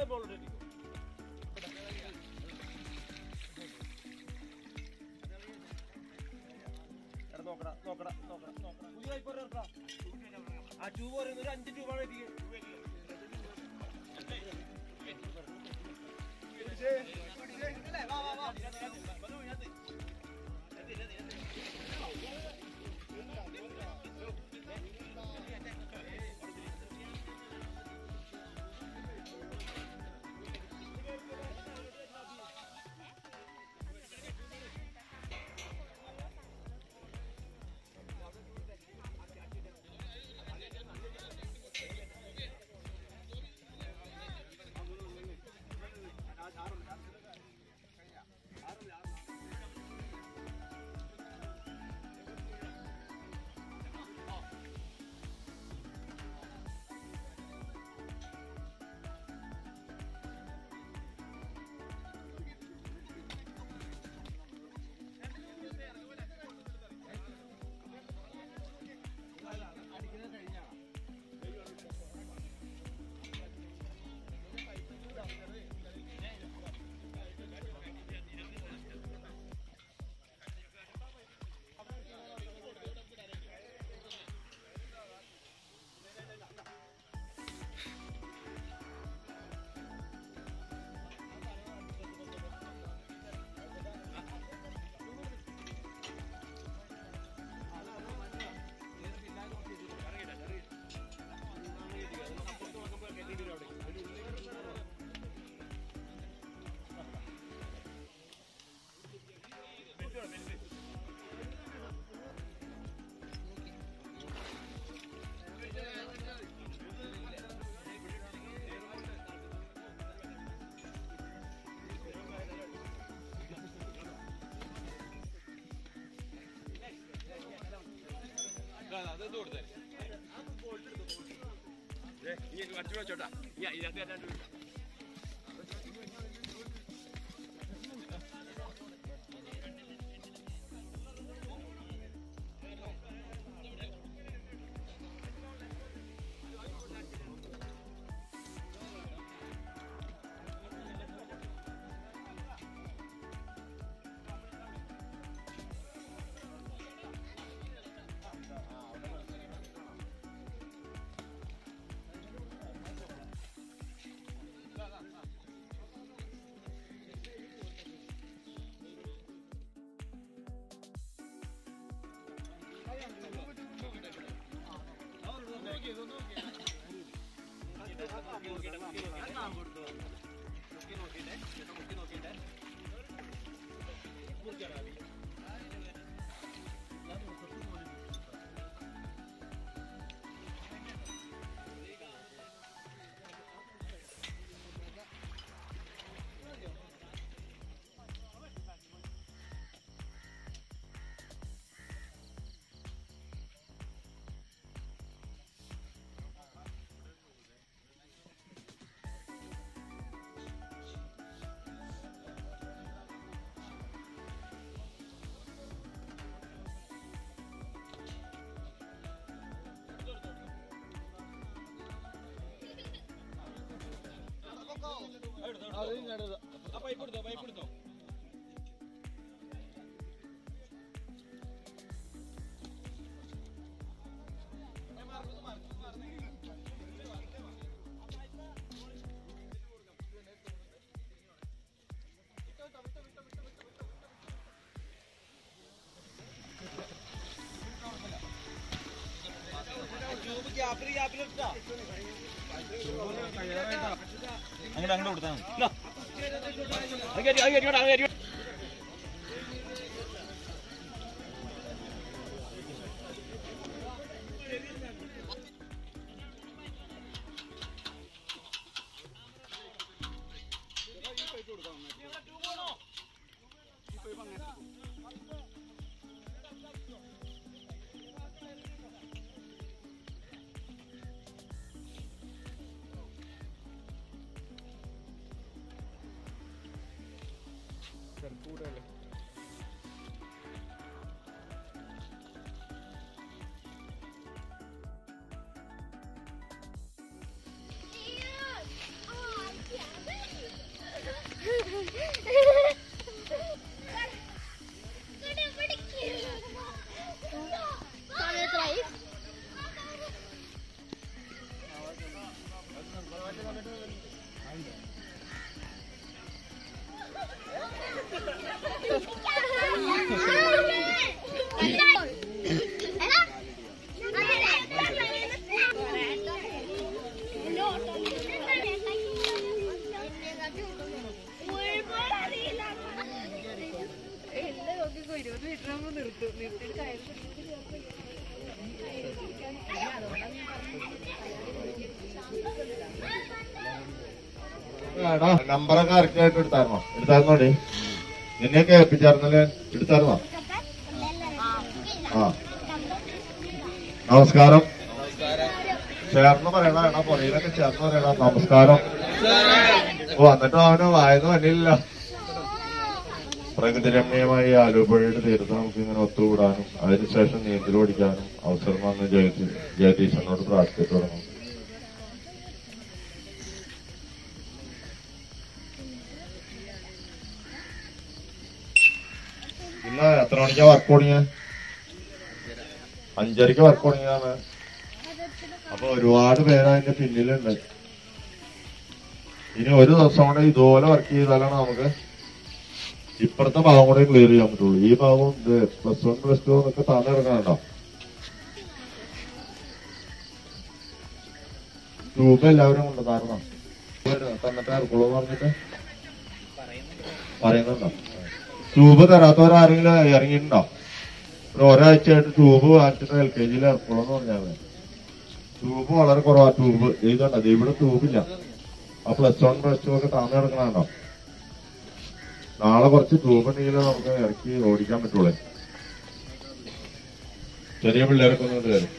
മോളോട്ട് ഇരിക്കും എടാ നോക്കടാ നോക്കടാ നോക്കടാ നോക്കടാ പുതിയ വായ്പ ഒരെണ്ണം എടുക്കാം. ആ ട്യൂബ് പറയുന്നത് ഒരു അഞ്ച് ട്യൂബാണ് ഇരിക്കുന്നത് അത് കൊടുത്തേ ഇനി കുറച്ചുകൂടെ വെച്ചോട്ടാ ഇനി ഇതിനകത്ത് രണ്ടു ആ പൈപ്പ് എടുത്തോ പൈപ്പ് എടുത്തോ ട്യൂബ് ഗ്യാപ്പിൽ ഗ്യാപ്പിൽ ഇട്ടാ അങ്ങനെ അങ്ങോട്ട് കൊടുത്താൽ മതി അത് കയറ്റി അത് കയറ്റിക്കോട്ടെ അത് കയറ്റി Yeah. Oh, yeah. എടാ നമ്പറൊക്കെ കറക്റ്റ് ആയിട്ട് എടുത്തായിരുന്നോ എടുത്തായിരുന്നോടി നിന്നെയൊക്കെ ഏൽപ്പിച്ചായിരുന്നല്ലേ എടുത്തായിരുന്നോ ആ നമസ്കാരം ചേർന്ന് പറയണ എടാ പൊലയിലൊക്കെ ചേർന്ന് പറയണ നമസ്കാരം ഓ എന്നിട്ടും അവന് വായന്ന് വന്നില്ല പ്രകൃതിരമ്യമായി ആലുപുഴയുടെ തീരത്ത് നമുക്ക് ഇങ്ങനെ ഒത്തുകൂടാനും അതിനുശേഷം നീന്തൽ ഓടിക്കാനും അവസരം വന്ന് ജയതി ജയതീശനോട് പ്രാർത്ഥിച്ചു തുടങ്ങും ഇന്ന് എത്ര മണിക്കാ വർക്ക് തുടങ്ങിയ അഞ്ചരക്ക് വർക്ക് തുടങ്ങിയാണ് അപ്പൊ ഒരുപാട് പേര് അതിന്റെ പിന്നിലുണ്ട് ഇനി ഒരു ദിവസം കൂടെ ഇതുപോലെ വർക്ക് ചെയ്താലാണ് നമുക്ക് ഇപ്പുറത്തെ ഭാഗം കൂടെ ക്ലിയർ ചെയ്യാൻ പറ്റുള്ളൂ ഈ ഭാഗം പ്ലസ് വൺ പ്ലസ് ടു എന്നൊക്കെ താഴെ ഇറങ്ങാനുണ്ടോ ട്യൂബ് എല്ലാവരും കൊണ്ടുവന്നായിരുന്നോ തന്നിട്ട് ഇറക്കുള്ളൂ എന്ന് പറഞ്ഞിട്ട് പറയുന്നുണ്ടോ ട്യൂബ് തരാത്തവരാരെങ്കിലും ഇറങ്ങിയിട്ടുണ്ടോ ഒരു ഒരാഴ്ചയായിട്ട് ട്യൂബ് വാങ്ങിച്ചിട്ട് എൽ കെ ജിയിൽ ഇറക്കുള്ളൂ എന്ന് പറഞ്ഞാൽ മതി ട്യൂബ് വളരെ കുറവാ ട്യൂബ് ഇതുണ്ടോ ഇവിടെ ട്യൂബില്ല ആ പ്ലസ് വൺ പ്ലസ് ടു ഒക്കെ താഴ്ന്നു കിടക്കണോ നാളെ കുറച്ച് ട്യൂബ് ഉണ്ടെങ്കിൽ നമുക്ക് ഇറക്കി ഓടിക്കാൻ പറ്റുള്ളൂ ചെറിയ പിള്ളേരൊക്കെ ഒന്നും കയറും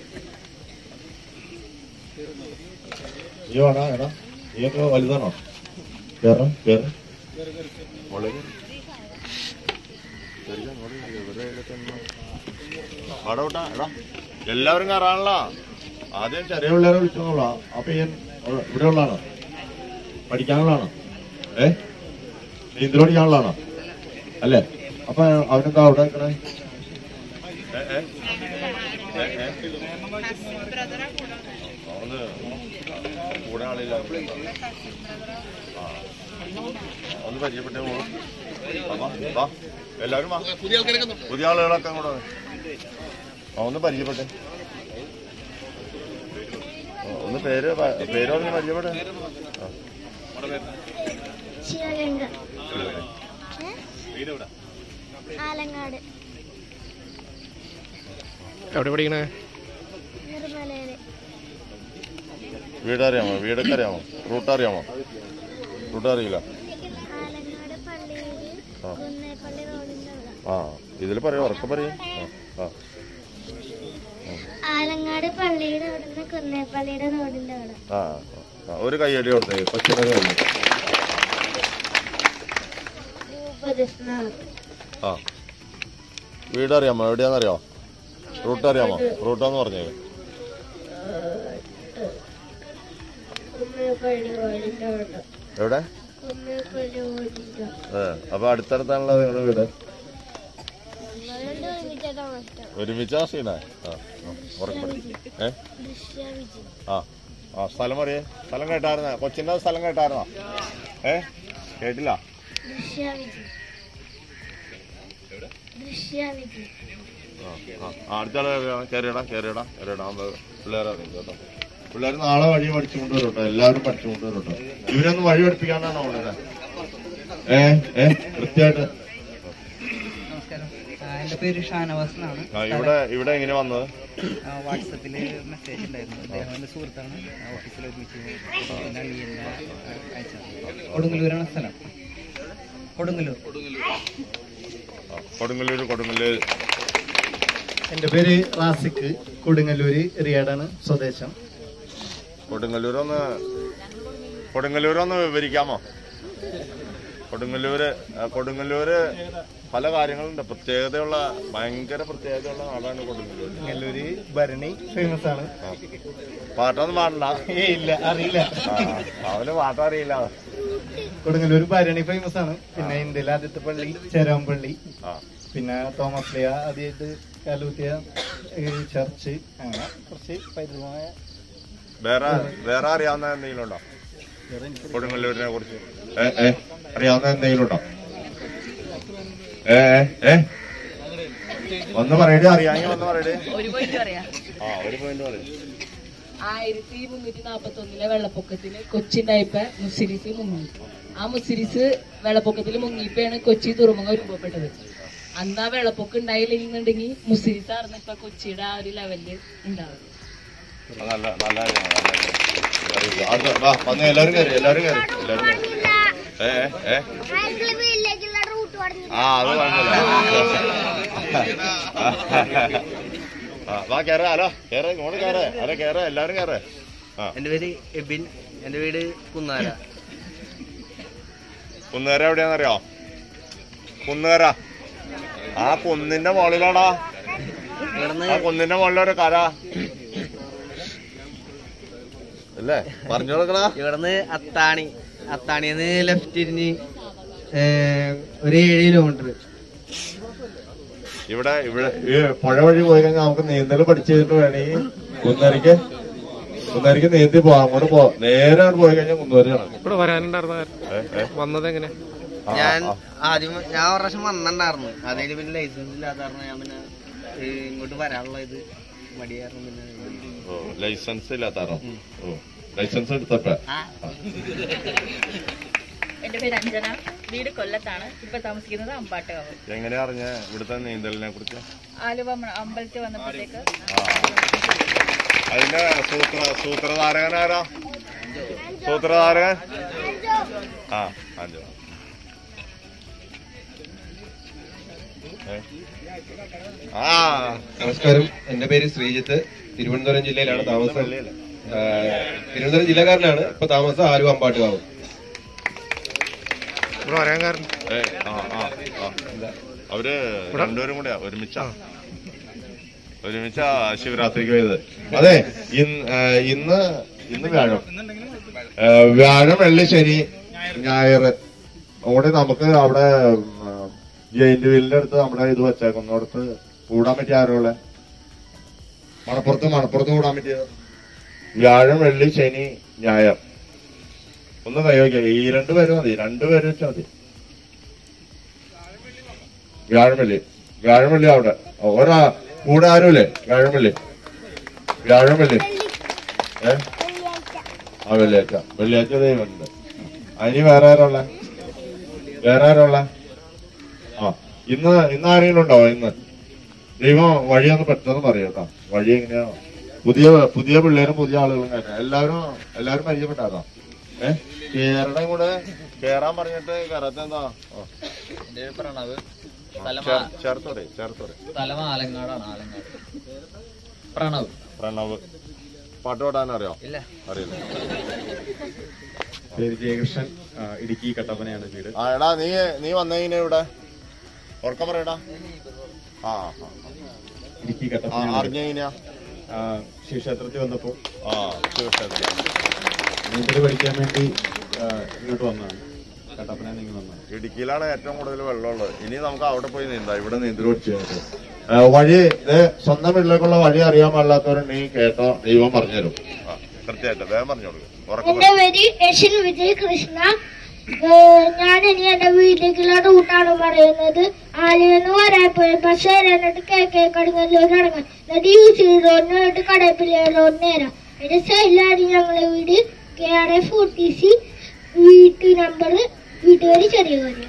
ഈ വേണോ എടാ നീയൊക്കെ വലുതാണോ കേറാം കേറ് മോളെ കേറ്. ശരിക്കും അങ്ങോട്ട് കേറ്. ഇവരുടെ കയ്യിലൊക്കെ ഒന്ന് അവിടെ വിട്ടാ, എടാ. എല്ലാവരും കയറാണല്ലോ ആദ്യം ചെറിയ പിള്ളേരെ വിളിച്ചോളാ ആ പയ്യൻ അവിടെ- ഇവിടെ ഉള്ളതാണോ പഠിക്കാനുള്ളതാണോ ഏ നീന്തൽ പഠിക്കാനുള്ളതാണോ അല്ലേ അപ്പൊ അവനെന്താ അവിടെ നിൽക്കണേ ഏ, ഏ? ഏ, ഏ? അവന് കൂടെ ആളില്ല ആ. ഒന്ന് പരിചയപ്പെട്ടേ പോകണം എല്ലാവരും വാ പുതിയ ആളുകളൊക്കെ അങ്ങോട്ട് വന്നേ. ആ, ഒന്ന് പരിചയപ്പെട്ടെ ആ, ഒന്ന് പേര് പ- പേര് പറഞ്ഞ് പരിചയപ്പെട്ടെ ആ. ശിവഗംഗ ആലങ്ങാട് എവിടെ പഠിക്കണേ നിർമ്മലയില് വീട് അറിയാമോ വീടൊക്കെ അറിയാമോ റൂട്ട് അറിയാമോ റൂട്ട് അറിയില്ല ആലങ്ങാട് പള്ളിയില് ആ. കുന്നേപ്പള്ളി റോഡിന്റെ അവിടെ ആ ഇതിൽ പറയൂ ഉറക്കെ പറയൂ ആ ആ ആലങ്ങാട് പള്ളിയുടെ അവിടെ നിന്ന് കുന്നേപ്പള്ളിയുടെ റോഡിന്റെ അവിടെ ആ ആ, ഒരു കയ്യടി കൊടുത്തേ കൊച്ചിയുടെ കയ്യടി ഉപദേശനാണ് ആ വീട് അറിയാമോ എവിടെയാണെന്നറിയാമോ റൂട്ട് അറിയാമോ റൂട്ടാന്ന് പറഞ്ഞേ കുന്നേപ്പള്ളി റോഡിന്റെ അവിടെ എവിടെ കുന്നേപ്പള്ളി റോഡിന്റെ ഏ അപ്പൊ അടുത്തടുത്താണല്ലോ നിങ്ങളുടെ വീട് നമ്മളുടെ ഒരുമിച്ചാണ് ഇഷ്ടം ഒരുമിച്ചാ സീനാ ആ ആ, ഉറക്കെ പറയ്. ഏ ദൃശ്യ വിജയം ആ ആ സ്ഥലം പറയേ സ്ഥലം കേട്ടായിരുന്ന കൊച്ചിന്റെ സ്ഥലം കേട്ടായിരുന്നോ ഏ കേട്ടില്ല ദൃശ്യ വിജയം ദൃശ്യ വിജയം ആ, ആ, ആ, അടുത്ത ആള് കയറിയിടാ കയറിയിടാ കയറിയിടാ പിള്ളേരെ അറിയും കേട്ടോ പിള്ളേർ നാളെ വഴി പഠിച്ചുകൊണ്ട് വരും കേട്ടോ എല്ലാവരും പഠിച്ചുകൊണ്ട് വരും കേട്ടോ ഇവരൊന്നും വഴി പഠിപ്പിക്കാനാണോ ഉള്ളത് ഏ ഏ കൃത്യമായിട്ട് നമസ്കാരം ആ, എൻ്റെ പേര് ഷാനവാസ് എന്നാണ് ആ, ഇവിടെ ഇവിടെ എങ്ങനെ വന്നത് വാട്സപ്പിൽ മെസ്സേജ് ഉണ്ടായിരുന്നു അദ്ദേഹം എൻ്റെ സുഹൃത്താണ് ആ, ഓഫീസിൽ ഒരുമിച്ച് എൻ്റെ അളിയൻ്റെ അയച്ചത് കൊടുങ്ങല്ലൂരാണ് സ്ഥലം കൊടുങ്ങല്ലൂർ ആ, കൊടുങ്ങല്ലൂര് കൊടുങ്ങല്ലൂര് എന്റെ പേര് റാസിക്ക് കൊടുങ്ങല്ലൂര് റിയാഡാണ് സ്വദേശം കൊടുങ്ങല്ലൂരൊന്ന് കൊടുങ്ങല്ലൂരൊന്ന് വിവരിക്കാമോ കൊടുങ്ങല്ലൂര് ആ, കൊടുങ്ങല്ലൂര് പല കാര്യങ്ങളുണ്ട് പ്രത്യേകതയുള്ള ഭയങ്കര പ്രത്യേകതയുള്ള നാടാണ് കൊടുങ്ങല്ലൂര് കൊടുങ്ങല്ലൂര് ഭരണി ഫേമസ് ആണ് ആ. പാട്ടൊന്നും പാടണ്ട ഏ ഇല്ല അറിയില്ല ആ, അവന് പാട്ടറിയില്ല കൊടുങ്ങല്ലൂര് ഭരണി ഫേമസ് ആണ് പിന്നെ ഇന്ത്യയിലെ ആദ്യത്തെ പള്ളി ചേരാമ്പള്ളി ആ പിന്നെ തോമസ് ലിയ ആദ്യമായിട്ട് കാലൂത്തിയ ഈ ചർച്ച് അങ്ങനെ കുറച്ച് പരിചയമായ വേറെ വേറെ അറിയാവുന്ന എന്തെങ്കിലും ഉണ്ടോ കൊടുങ്ങല്ലൂരിനെ കുറിച്ച് ഏ ഏ അറിയാവുന്ന എന്തെങ്കിലും ഉണ്ടോ ഏ ഏ, ഏ ഒന്ന് പറയടേ അറിയാമെങ്കിൽ ഒന്ന് പറയടേ ഒരു പോയിന്റ് പറയാം ആ ഒരു പോയിന്റ് പറയും ആയിരത്തി മുന്നൂറ്റി നാപ്പത്തി ഒന്നിലെ വെള്ളപ്പൊക്കത്തില് കൊച്ചിണ്ടായപ്പോ മുസിരിസ് മുങ്ങി ആ മുസിരിസ് വെള്ളപ്പൊക്കത്തിൽ മുങ്ങിയപ്പോഴാണ് കൊച്ചി തുറമുഖം രൂപപ്പെട്ടത് അന്ന് ആ വെള്ളപ്പൊക്കം ഉണ്ടായില്ലെന്നുണ്ടെങ്കിൽ മുസ്ലിം സാറിന് ഇപ്പൊ കൊച്ചിയുടെ ആ ഒരു ലെവലില് ഉണ്ടാവും നല്ല നല്ല കാര്യമാണ്, നല്ല കാര്യമാണ്. അടുത്ത വാ വന്ന് എല്ലാവരും കയറി എല്ലാവരും കയറി എല്ലാവരും കയറി ഏ ഏ വീട്ടിലേക്കുള്ള റൂട്ട് പറഞ്ഞു ആ അത് കുഴപ്പമില്ല ആ, വാ കേറ ഹലോ കേറ ഇങ്ങോട്ട് കേറ ഹലോ കേറ എല്ലാവരും കേറ ആ എന്റെ പേര് എബിൻ എന്റെ വീട് കുന്നാര കുന്നുകര എവിടെയാന്നറിയോ കുന്നുകര ആ കുന്നിന്റെ മുകളിലാടാ ഇവിടുന്ന് ആ കുന്നിന്റെ മുകളിലൊരു കര അല്ലേ പറഞ്ഞു കൊടുക്കണ ഇവിടുന്ന് അത്താണി അത്താണിന്ന് ലെഫ്റ്റ് തിരിഞ്ഞ് ഏഹ്, ഒരു ഏഴ് കിലോമീറ്റർ ഇവിടെ ഇവിടെ ഈ പുഴ വഴി പോയി കഴിഞ്ഞാൽ നമുക്ക് നീന്തൽ പഠിച്ചു കഴിഞ്ഞിട്ട് വേണമെങ്കിൽ കുന്നരക്ക് കുന്നരക്ക് നീന്തി പോവാം അങ്ങോട്ട് പോവാം നേരെ അങ്ങോട്ട് പോയി കഴിഞ്ഞാൽ കുന്നുവരെയാണ് ഇവിടെ വരാനുണ്ടായിരുന്ന ഏ, ഏ. വന്നത് എങ്ങനെ ആ, ഞാൻ ആ. ആദ്യം ഞാൻ ഒരു പ്രാവശ്യം വന്നിട്ടുണ്ടായിരുന്നു അതിന് പിന്നെ ലൈസൻസ് ഇല്ലാത്ത കാരണം ഞാൻ പിന്നെ ഏഹ്, ഇങ്ങോട്ട് വരാനുള്ള ഇത് മടിയായിരുന്നു പിന്നെ ഓ ലൈസൻസ് ഇല്ലാത്താറോ ഓ ലൈസൻസ് എടുത്തപ്പോ എന്റെ പേര് അഞ്ജന വീട് കൊല്ലത്താണ് ഇപ്പൊ താമസിക്കുന്നത് അമ്പാട്ടുകാവ് എങ്ങനെയാ അറിഞ്ഞ ഇവിടുത്തെ നീന്തലിനെ കുറിച്ച് ആലുവ മ- അമ്പലത്തിൽ വന്നപ്പോഴത്തേക്ക് അതിന്റെ സൂത്ര സൂത്രധാരകനാരാ സൂത്രധാരകൻ ആ അഞ്ചു ഏ? ആ നമസ്കാരം എന്റെ പേര് ശ്രീജിത്ത് തിരുവനന്തപുരം ജില്ലയിലാണ് താമസം വെള്ളിയല്ലേ? ആ, തിരുവനന്തപുരം ജില്ലക്കാരനാണ് ഇപ്പൊ താമസം ആലുവ അമ്പാട്ടുകാവ് ഇവിടെ വരാൻ കാരണം ഏ, ആ, ആ, ആ. അവര് രണ്ടുപേരും കൂടെയാ ഒരുമിച്ചാ ഒരുമിച്ചാ ശിവരാത്രിക്ക് പോയത് അതെ ഇന്ന് ഏ, ഇന്ന് ഇന്ന് വ്യാഴം ഏ, വ്യാഴം വെള്ളി ശനി ഞായർ അവിടെ നമുക്ക് അവിടെ ജയിന്റ് വീലിന്റെ അടുത്ത് നമ്മുടെ ഇത് വെച്ചേക്കുന്നിടത്ത് കൂടാൻ പറ്റിയ ആരോളെ മണപ്പുറത്ത് മണപ്പുറത്ത് കൂടാൻ പറ്റിയത് വ്യാഴം വെള്ളി ശനി ഞായർ ഒന്ന് കൈവയ്ക്കുക ഈ രണ്ടു പേര് മതി രണ്ടു പേര് വെച്ചാൽ മതി വ്യാഴമല്ലി വ്യാഴമല്ലി അവിടെ ഒരാ കൂടെ ആരുമില്ലേ വ്യാഴമല്ലി വ്യാഴമല്ലി ഏ ആ വെള്ളിയാഴ്ച വെള്ളിയാഴ്ച ദൈവമുണ്ട് അതിന് വേറെ ആരുള്ള വേറെ ആരുള്ള ആ ഇന്ന് ഇന്ന് ആരെങ്കിലും ഉണ്ടോ ഇന്ന് ദൈവം വഴിയൊന്ന് പെട്ടെന്ന് പറയും കേട്ടോ വഴി എങ്ങനെയാ പുതിയ പുതിയ പിള്ളേരും പുതിയ ആളുകളും കയറ്റാം എല്ലാവരും എല്ലാവരും പരിചയപ്പെട്ടാക്കാം ഏ കേരളം കൂടെ കേറാൻ പറഞ്ഞിട്ട് കയറാത്ത എന്താ ഓ. എന്റെ പേര് പ്രണവ് ചേർ- ചേർത്തോടെ ചേർത്തോടെ സ്ഥലം ആലങ്ങാടാണ് ആലങ്ങാട് പ്രണവ് പ്രണവ് പാട്ട് പാടാൻ അറിയോ ഇല്ല അറിയില്ല പേര് ജയകൃഷ്ണൻ ആ, ഇടുക്കി കട്ടപ്പനയാണ് വീട് ആ എടാ നീ നീ വന്നതിന് ഇവിടെ ഉറക്കം പറയടാ ആ ആ, ഇടുക്കി ആ കട്ടപ്പന അറിഞ്ഞതിനാ ശിവക്ഷേത്രത്തിൽ വന്നപ്പോൾ ആ ശിവക്ഷേത്രം നീന്തൽ പഠിക്കാൻ വേണ്ടി ആ, ഇങ്ങോട്ട് വന്നതാണ് കട്ടപ്പന നിങ്ങൾ വന്നതാണ് ഇടുക്കിയിലാണ് ഏറ്റവും കൂടുതൽ വെള്ളമുള്ളത് ഇനി നമുക്ക് അവിടെ പോയി നീന്താം ഇവിടെ നീന്തൽ പഠിച്ചു വഴി ഇത് സ്വന്തം വീട്ടിലേക്കുള്ള വഴി അറിയാൻ പാടില്ലാത്തവരുണ്ടെങ്കിൽ കേട്ടോ ദൈവം പറഞ്ഞുതരും ആ കൃത്യമായിട്ട് വേഗം പറഞ്ഞു കൊടുക്കും ഉറക്കം എന്റെ പേര് യശിൻ വിജയ് കൃഷ്ണ ഏഹ് ഞാൻ ഇനി എന്റെ വീട്ടിലേക്കുള്ള റൂട്ടാണ് പറയുന്നത് ആലുവെന്ന് വരാപ്പോയി ബസ് വരാനായിട്ട് കെ കെ കടുങ്ങല്ലൂർ ഇറങ്ങാൻ എന്നിട്ട് യൂസ് ചെയ്ത് റോഡിന് വേണ്ടി കടപ്പിള്ളി റോഡിന് നേരം അതിന്റെ സൈഡിലാണ് ഞങ്ങളെ വീട് K R A forty C വീട്ടു നമ്പർ വീട്ടുപേര് ചെറിയ കാര്യം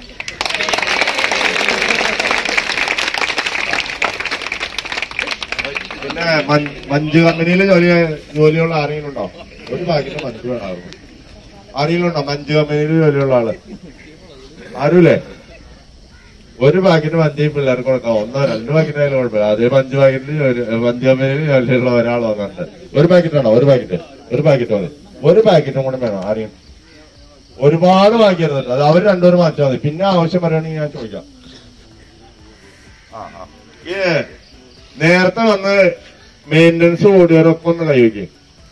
പിന്നെ മஞ്- മഞ്ജു കമ്പനിയിൽ ജോലി ജോലിയുള്ള ആരെങ്കിലും ഉണ്ടോ ഒരു ഭാഗ്യത്തിന് മഞ്ജു വേണമായിരുന്നു ആരെങ്കിലും ഉണ്ടോ മഞ്ജു കമ്പനിയിൽ ജോലിയുള്ള ആള് ആരുമില്ലേ ഒരു പാക്കറ്റ് മഞ്ചി പിള്ളേർക്ക് കൊടുക്കാം ഒന്നോ രണ്ട് പാക്കറ്റ് ആയാലും കുഴപ്പമില്ല അതേ പഞ്ച് പാക്കറ്റിൽ ജോലി മഞ്ച് കമ്പനിയിൽ ജോലിയുള്ള ഒരാൾ വന്നിട്ടുണ്ട് ഒരു പാക്കറ്റ് ആണോ ഒരു പാക്കറ്റ് ഒരു പാക്കറ്റ് മതി ഒരു പാക്കറ്റും കൂടെ വേണം ആരെയും ഒരുപാട് വാങ്ങിക്കരുത് അത് അവർ രണ്ടുപേരും മാറ്റാൽ മതി പിന്നെ ആവശ്യം പറയുകയാണെങ്കിൽ ഞാൻ ചോദിക്കാം ആ ആ ഈ നേരത്തെ വന്ന് മെയിൻ്റനൻസ് ഓടിയവരൊക്കെ ഒന്ന് കൈവയ്ക്കും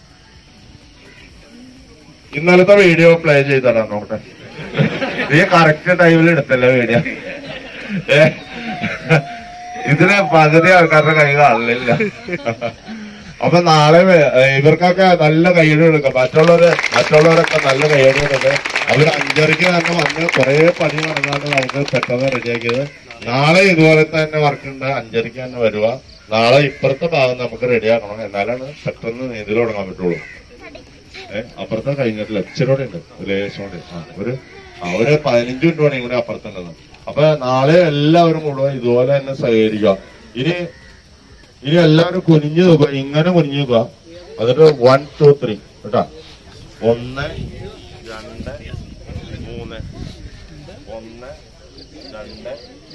ഇന്നലത്തെ വീഡിയോ പ്ലേ ചെയ്ത് തരാം നോക്കട്ടെ നീ കറക്റ്റ് ടൈമിൽ എടുത്തല്ലേ വീഡിയോ ഏ ഇതിന് പകുതി ആൾക്കാരുടെ കൈ കാണില്ല അപ്പൊ നാളെ വേ- ഏ, ഇവർക്കൊക്കെ നല്ല കൈയ്യടി കൊടുക്കാം മറ്റുള്ളവര് മറ്റുള്ളവരൊക്കെ നല്ല കൈയ്യടി കൊടുക്കുക അവർ അഞ്ചരക്ക് തന്നെ വന്ന് കുറെ പണി നടന്നാണ് നമുക്ക് പെട്ടെന്ന് റെഡിയാക്കിയത് നാളെ ഇതുപോലെ തന്നെ വർക്ക് ഉണ്ട് അഞ്ചരക്ക് തന്നെ വരുക നാളെ ഇപ്പുറത്തെ ഭാഗം നമുക്ക് റെഡിയാക്കണം എന്നാലാണ് പെട്ടെന്ന് നീന്തൽ തുടങ്ങാൻ പറ്റുള്ളൂ ഏഹ് അപ്പുറത്തെ കഴിഞ്ഞിട്ടില്ല ഇച്ചിരി കൂടെ ഉണ്ട് ഒരു ലേശം കൂടി ആ ഒരു ആ ഒരു പതിനഞ്ച് മിനിറ്റ് പണിയും കൂടി അപ്പുറത്തുണ്ടെന്ന് അപ്പൊ നാളെ എല്ലാവരും കൂടെ ഇതുപോലെ തന്നെ സഹകരിക്കുക ഇനി ഇനി എല്ലാവരും കുനിഞ്ഞു നോക്കുക ഇങ്ങനെ കുനിഞ്ഞു നോക്കുക എന്നിട്ട് വൺ ടു ത്രീ കേട്ടാ ഒന്ന് രണ്ട് മൂന്ന് ഒന്ന് രണ്ട്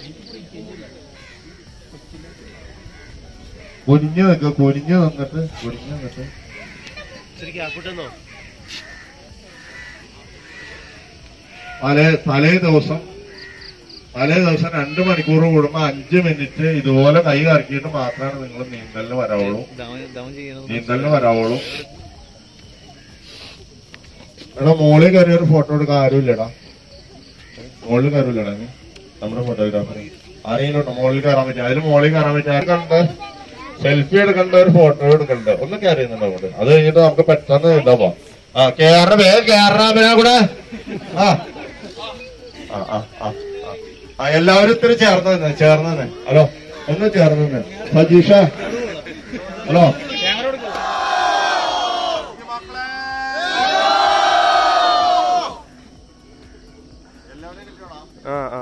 കുനിഞ്ഞു നിൽക്കുക കുനിഞ്ഞു നിന്നിട്ട് കുനിഞ്ഞു നിന്നിട്ട് തലേ തലേ ദിവസം തലേ ദിവസം രണ്ട് മണിക്കൂർ കൂടുമ്പോ അഞ്ച് മിനിറ്റ് ഇതുപോലെ കൈ കറക്കിയിട്ട് മാത്രമാണ് നിങ്ങൾ നീന്തലിന് വരാവുള്ളൂ നീന്തലിന് വരാവുള്ളൂ എടാ മോളിൽ കയറിയ ഒരു ഫോട്ടോ എടുക്കാൻ ആരുമില്ലടാ മോളിൽ കയറില്ലടാ നീ നമ്മുടെ ഫോട്ടോഗ്രാഫർ ആരെങ്കിലും മോളിൽ കയറാൻ പറ്റും അതിൽ മോളിൽ കയറാൻ പറ്റും ആർക്കണ്ട സെൽഫി എടുക്കണ്ട ഒരു ഫോട്ടോ എടുക്കണ്ട ഒന്ന് കയറിയുന്നുണ്ട് അങ്ങോട്ട് അത് കഴിഞ്ഞിട്ട് നമുക്ക് പെട്ടെന്ന് ഇതാ പോവാം ആ കേറ വേഗം കേറ പിന്നെ കൂടെ ആ ആ ആ ആ ആ. ആ എല്ലാവരും ഇത്തിരി ചേർന്ന് നിന്ന് ചേർന്ന് നിന്ന് ഹലോ ഒന്ന് ചേർന്ന് നിന്ന് സജീഷ ഹലോ ആ ആ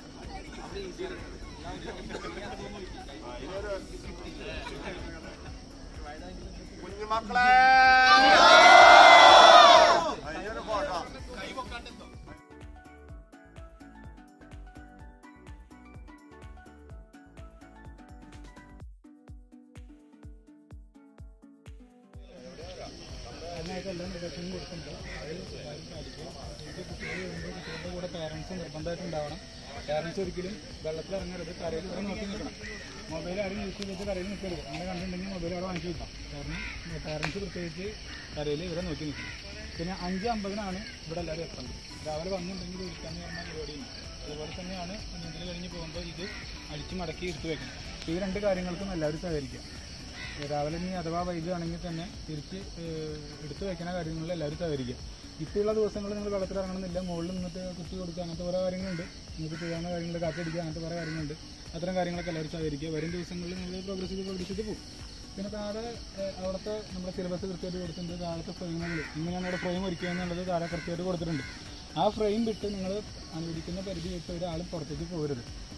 കുട്ടികളുടെ കൂടെ പേരൻസ് നിർബന്ധമായിട്ട് ഉണ്ടാവണം പേരൻസ് ഒരിക്കലും വെള്ളത്തിൽ ഇറങ്ങരുത് കരയിൽ ഇവിടെ നോക്കി നിൽക്കണം മൊബൈൽ ആരും യൂസ് ചെയ്തിട്ട് കരയിൽ നിൽക്കരുത് അങ്ങനെ കണ്ടിട്ടുണ്ടെങ്കിൽ മൊബൈൽ അവിടെ വാങ്ങിച്ചു വെക്കാം കാരണം പേരൻസ് പ്രത്യേകിച്ച് കരയിൽ ഇവിടെ നോക്കി നിൽക്കണം പിന്നെ അഞ്ച് അമ്പതിനാണ് ഇവിടെ എല്ലാവരും എത്തേണ്ടത് രാവിലെ വന്നിട്ടുണ്ടെങ്കിൽ ഇരിക്കാന്ന് പറഞ്ഞ പരിപാടിയുണ്ട് അതുപോലെ തന്നെയാണ് നീന്തൽ കഴിഞ്ഞ് പോകുമ്പോൾ ഇത് അടിച്ച് മടക്കി എടുത്തു വെക്കണം ഈ രണ്ട് കാര്യങ്ങൾക്കും എല്ലാവരും സഹകരിക്കുക രാവിലെ ഇനി അഥവാ വൈകുകയാണെങ്കിൽ തന്നെ തിരിച്ച് ഏഹ്, എടുത്തു വെക്കുന്ന കാര്യങ്ങളിൽ എല്ലാവരും സഹകരിക്കുക ഇപ്പോഴുള്ള ദിവസങ്ങളിൽ നിങ്ങൾ വെള്ളത്തിൽ ഇറങ്ങണമെന്നില്ല മുകളിൽ നിന്നിട്ട് കുത്തി കൊടുക്കുക അങ്ങനത്തെ കുറേ കാര്യങ്ങളുണ്ട് നിങ്ങൾക്ക് ചെയ്യാവുന്ന കാര്യങ്ങൾ കാറ്റടിക്കുക അങ്ങനത്തെ കുറേ കാര്യങ്ങളുണ്ട് അത്തരം കാര്യങ്ങളൊക്കെ എല്ലാവരും സഹകരിക്കുക വരും ദിവസങ്ങളിൽ നിങ്ങൾ പ്രോഗ്രസ് ചെയ്ത് പ്രോഗ്രസ് ചെയ്ത് പോകും പിന്നെ താഴെ ഏഹ്, അവിടുത്തെ നമ്മുടെ സിലബസ് കൃത്യമായിട്ട് കൊടുത്തിട്ടുണ്ട് താഴത്തെ ഫ്രെയിമുകൾ ഇങ്ങനെയാണ് അവിടെ ഫ്രെയിം ഒരുക്കുക എന്നുള്ളത് താഴെ കൃത്യമായിട്ട് കൊടുത്തിട്ടുണ്ട് ആ ഫ്രെയിം വിട്ട് നിങ്ങൾ അനുവദിക്കുന്ന പരിധി വിട്ട് ഒരാളും പുറത്തേക്ക് പോകരുത്